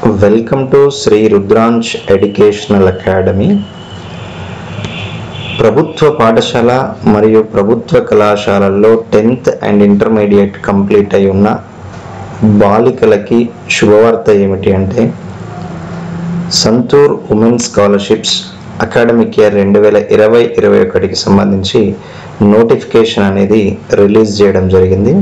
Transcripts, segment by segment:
Welcome to Shri Rudransh educational academy ప్రభుత్వ పాఠశాల మరియు ప్రభుత్వ కళాశాలల్లో టెన్త్ అండ్ ఇంటర్మీడియట్ కంప్లీట్ అయి ఉన్న బాలికలకి శుభవార్త ఏమిటి అంటే Santoor women scholarships academic year రెండు వేల ఇరవై ఇరవై ఒకటికి సంబంధించి నోటిఫికేషన్ అనేది రిలీజ్ చేయడం జరిగింది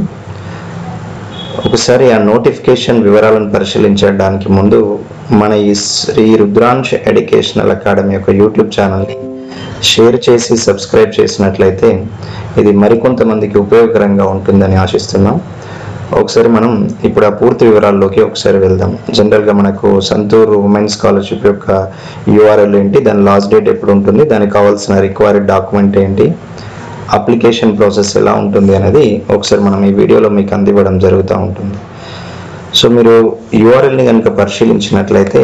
ఒకసారి ఆ నోటిఫికేషన్ వివరాలను పరిశీలించడానికి ముందు మన ఈ శ్రీ రుద్రాంశ్ ఎడ్యుకేషనల్ అకాడమీ యొక్క యూట్యూబ్ ఛానల్ని షేర్ చేసి సబ్స్క్రైబ్ చేసినట్లయితే ఇది మరికొంతమందికి ఉపయోగకరంగా ఉంటుందని ఆశిస్తున్నాం ఒకసారి మనం ఇప్పుడు ఆ పూర్తి వివరాల్లోకి ఒకసారి వెళ్దాం జనరల్గా మనకు సంతూర్ ఉమెన్ స్కాలర్షిప్ యొక్క యూఆర్ఎల్ ఏంటి దాని లాస్ట్ డేట్ ఎప్పుడు ఉంటుంది దానికి కావాల్సిన రిక్వైర్డ్ డాక్యుమెంట్ ఏంటి అప్లికేషన్ ప్రాసెస్ ఎలా ఉంటుంది అనేది ఒకసారి మనం ఈ వీడియోలో మీకు అందివ్వడం జరుగుతూ ఉంటుంది సో మీరు యూఆర్ఎల్ని కనుక పరిశీలించినట్లయితే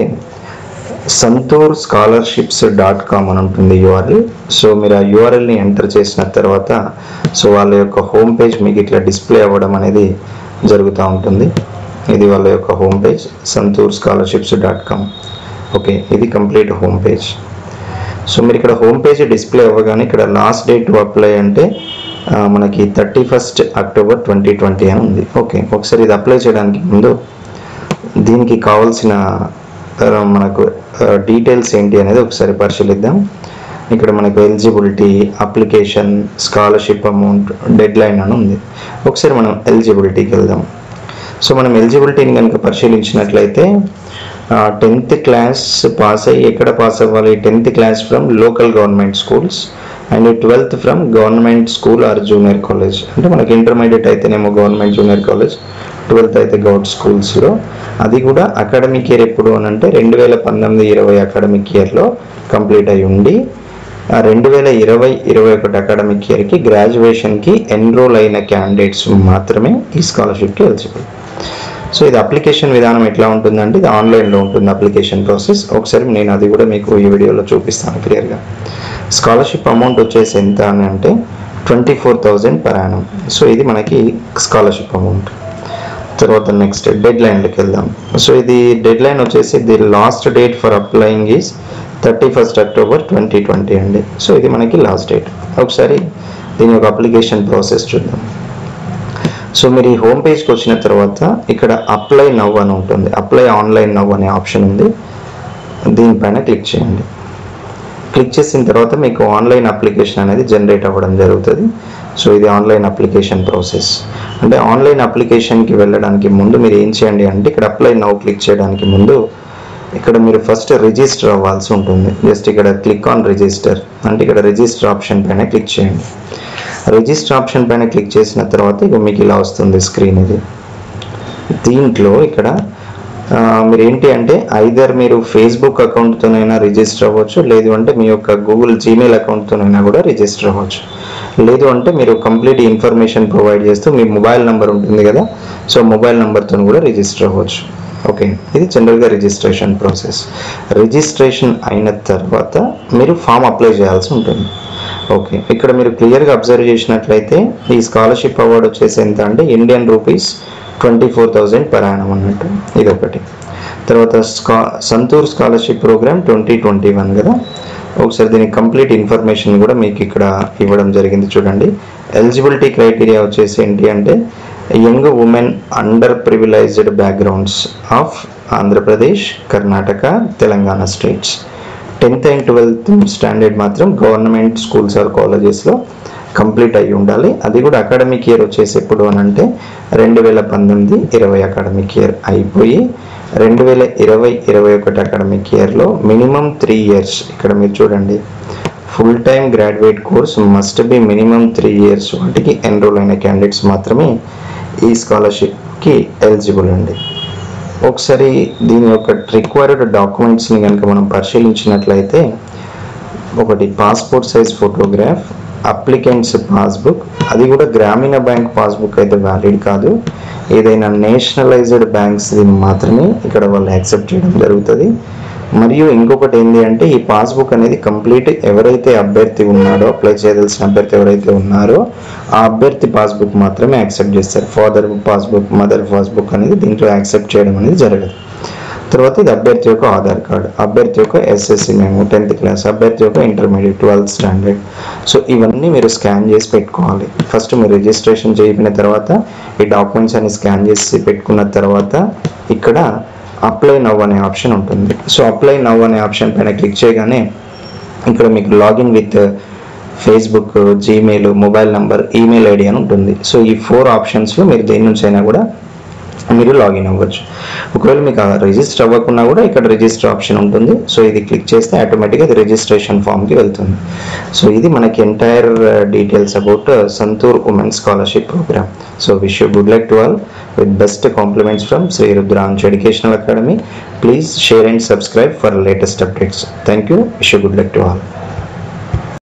సంతూర్ స్కాలర్షిప్స్ డాట్ కామ్ అని ఉంటుంది యూఆర్ఎల్ సో మీరు ఆ యూఆర్ఎల్ని ఎంటర్ చేసిన తర్వాత సో వాళ్ళ యొక్క హోమ్ పేజ్ మీకు ఇట్లా డిస్ప్లే అవ్వడం అనేది జరుగుతూ ఉంటుంది ఇది వాళ్ళ యొక్క home page Santoor scholarships dot com okay ఇది కంప్లీట్ హోమ్ పేజ్ సో మీరు ఇక్కడ హోమ్ పేజ్ డిస్ప్లే అవ్వగానే ఇక్కడ లాస్ట్ డేట్ టు అప్లై అంటే ఆ, మనకి thirty first October twenty twenty అని ఉంది ఓకే ఒకసారి ఇది అప్లై చేయడానికి ముందు దీనికి కావాల్సిన ఆ, మనకు డీటెయిల్స్ ఏంటి అనేది ఒకసారి పరిశీలిద్దాం ఇక్కడ మనకు eligibility application scholarship amount deadline అని ఉంది ఒకసారి మనం ఎలిజిబిలిటీకి వెళ్దాం సో మనం ఎలిజిబిలిటీని కనుక పరిశీలించినట్లయితే టెన్త్ క్లాస్ పాస్ అయ్యి ఎక్కడ పాస్ అవ్వాలి tenth class from local government schools and twelfth from government school or junior college అంటే మనకి ఇంటర్మీడియట్ అయితేనేమో గవర్నమెంట్ జూనియర్ కాలేజ్ ట్వెల్త్ అయితే గౌట్ స్కూల్స్లో అది కూడా అకాడమిక్ ఇయర్ ఎప్పుడు అని అంటే రెండు వేల పంతొమ్మిది ఇరవై అకాడమిక్ ఇయర్లో కంప్లీట్ అయి ఉండి రెండు వేల ఇరవై ఇరవై ఒకటి అకాడమిక్ ఇయర్కి గ్రాడ్యుయేషన్కి ఎన్రోల్ అయిన క్యాండిడేట్స్ మాత్రమే ఈ స్కాలర్షిప్కి ఎలిజిబుల్ సో ఇది అప్లికేషన్ విధానం ఎట్లా ఉంటుందంటే ఇది ఆన్లైన్లో ఉంటుంది అప్లికేషన్ ప్రాసెస్ ఒకసారి నేను అది కూడా మీకు ఈ వీడియోలో చూపిస్తాను క్లియర్గా స్కాలర్షిప్ అమౌంట్ వచ్చేసి ఎంత అని అంటే twenty four thousand per annum so ఇది మనకి స్కాలర్షిప్ అమౌంట్ తర్వాత నెక్స్ట్ డెడ్ లైన్లోకి వెళ్దాం సో ఇది డెడ్ లైన్ వచ్చేసి the last date for applying is thirty first October twenty twenty అండి సో ఇది మనకి లాస్ట్ డేట్ ఒకసారి దీని యొక్క అప్లికేషన్ ప్రాసెస్ చూద్దాం సో మీరు ఈ హోమ్ పేజ్కి వచ్చిన తర్వాత ఇక్కడ అప్లై నవ్ అని ఉంటుంది అప్లై ఆన్లైన్ నవ్ అనే ఆప్షన్ ఉంది దీనిపైన క్లిక్ చేయండి క్లిక్ చేసిన తర్వాత మీకు ఆన్లైన్ అప్లికేషన్ అనేది జనరేట్ అవ్వడం జరుగుతుంది సో ఇది ఆన్లైన్ అప్లికేషన్ ప్రాసెస్ అంటే ఆన్లైన్ అప్లికేషన్కి వెళ్ళడానికి ముందు మీరు ఏం చేయండి అంటే ఇక్కడ అప్లై నౌ క్లిక్ చేయడానికి ముందు ఇక్కడ మీరు ఫస్ట్ రిజిస్టర్ అవ్వాల్సి ఉంటుంది జస్ట్ ఇక్కడ క్లిక్ ఆన్ రిజిస్టర్ అంటే ఇక్కడ రిజిస్టర్ ఆప్షన్ పైన క్లిక్ చేయండి రిజిస్టర్ ఆప్షన్ పైన క్లిక్ చేసిన తర్వాత ఇక మీకు ఇలా వస్తుంది స్క్రీన్ ఇది దీంట్లో ఇక్కడ ఆ, మీరు ఏంటి అంటే ఐదర్ మీరు ఫేస్బుక్ అకౌంట్తోనైనా రిజిస్టర్ అవ్వచ్చు లేదు అంటే మీ యొక్క గూగుల్ జీమెయిల్ అకౌంట్తోనైనా కూడా రిజిస్టర్ అవ్వచ్చు లేదు అంటే మీరు కంప్లీట్ ఇన్ఫర్మేషన్ ప్రొవైడ్ చేస్తూ మీ మొబైల్ నెంబర్ ఉంటుంది కదా సో మొబైల్ నెంబర్తో కూడా రిజిస్టర్ అవ్వచ్చు ఓకే ఇది జనరల్గా రిజిస్ట్రేషన్ ప్రాసెస్ రిజిస్ట్రేషన్ అయిన తర్వాత మీరు ఫామ్ అప్లై చేయాల్సి ఉంటుంది ఓకే ఇక్కడ మీరు క్లియర్గా అబ్జర్వ్ చేసినట్లయితే ఈ స్కాలర్షిప్ అవార్డు వచ్చేసి ఎంత అంటే Indian rupees twenty four thousand per annum అన్నట్టు ఇది ఒకటి తర్వాత స్కా Santoor scholarship program twenty twenty one కదా ఒకసారి దీని కంప్లీట్ ఇన్ఫర్మేషన్ కూడా మీకు ఇక్కడ ఇవ్వడం జరిగింది చూడండి ఎలిజిబిలిటీ క్రైటీరియా వచ్చేసి ఏంటి అంటే young women underprivileged backgrounds of Andhra Pradesh Karnataka Telangana states tenth and twelfth standard మాత్రం గవర్నమెంట్ స్కూల్స్ ఆర్ కాలేజెస్లో కంప్లీట్ అయి ఉండాలి అది కూడా అకాడమిక్ ఇయర్ వచ్చేసి ఎప్పుడు అని అంటే రెండు వేల పంతొమ్మిది ఇరవై అకాడమిక్ ఇయర్ అయిపోయి రెండు వేల ఇరవై ఇరవై ఒకటి అకాడమిక్ ఇయర్లో మినిమం త్రీ ఇయర్స్ ఇక్కడ మీరు చూడండి full time graduate course must be minimum three years వాటికి ఎన్రోల్ అయిన క్యాండిడేట్స్ మాత్రమే ఈ స్కాలర్షిప్కి ఎలిజిబుల్ అండి ఒకసారి దీని యొక్క రిక్వైర్డ్ డాక్యుమెంట్స్ని కనుక మనం పరిశీలించినట్లయితే ఒకటి passport size photograph applicants passbook అది కూడా గ్రామీణ బ్యాంక్ పాస్బుక్ అయితే వ్యాలిడ్ కాదు ఏదైనా నేషనలైజ్డ్ బ్యాంక్స్ మాత్రమే ఇక్కడ వాళ్ళు యాక్సెప్ట్ చేయడం జరుగుతుంది మరియు ఇంకొకటి ఏంటి అంటే ఈ పాస్బుక్ అనేది కంప్లీట్ ఎవరైతే అభ్యర్థి ఉన్నాడో అప్లై చేయదలసిన అభ్యర్థి ఎవరైతే ఉన్నారో ఆ అభ్యర్థి పాస్బుక్ మాత్రమే యాక్సెప్ట్ చేస్తారు ఫాదర్ పాస్బుక్ మదర్ పాస్బుక్ అనేది దీంట్లో యాక్సెప్ట్ చేయడం అనేది జరగదు తర్వాత ఇది అభ్యర్థి యొక్క ఆధార్ కార్డు అభ్యర్థి యొక్క ఎస్ఎస్సి మేము టెన్త్ క్లాస్ అభ్యర్థి యొక్క ఇంటర్మీడియట్ ట్వెల్త్ స్టాండర్డ్ సో ఇవన్నీ మీరు స్కాన్ చేసి పెట్టుకోవాలి ఫస్ట్ మీరు రిజిస్ట్రేషన్ చేయిన తర్వాత ఈ డాక్యుమెంట్స్ అన్ని స్కాన్ చేసి పెట్టుకున్న తర్వాత ఇక్కడ అప్లై నవ్ అనే ఆప్షన్ ఉంటుంది సో అప్లై నవ్ అనే ఆప్షన్ పైన క్లిక్ చేయగానే ఇక్కడ మీకు login with Facebook Gmail mobile number email ID అని ఉంటుంది సో ఈ ఫోర్ ఆప్షన్స్లో మీరు దేని నుంచి అయినా కూడా మీరు లాగిన్ అవ్వచ్చు ఒకవేళ మీకు రిజిస్టర్ అవ్వకున్నా కూడా ఇక్కడ రిజిస్టర్ ఆప్షన్ ఉంటుంది సో ఇది క్లిక్ చేస్తే ఆటోమేటిక్గా అది రిజిస్ట్రేషన్ ఫామ్కి వెళ్తుంది సో ఇది మనకి entire details about Santoor women scholarship program so wish you good luck to all with best compliments from Sri Rudransh Educational Academy. Please share and subscribe for latest updates. Thank you. Wish you good luck to all.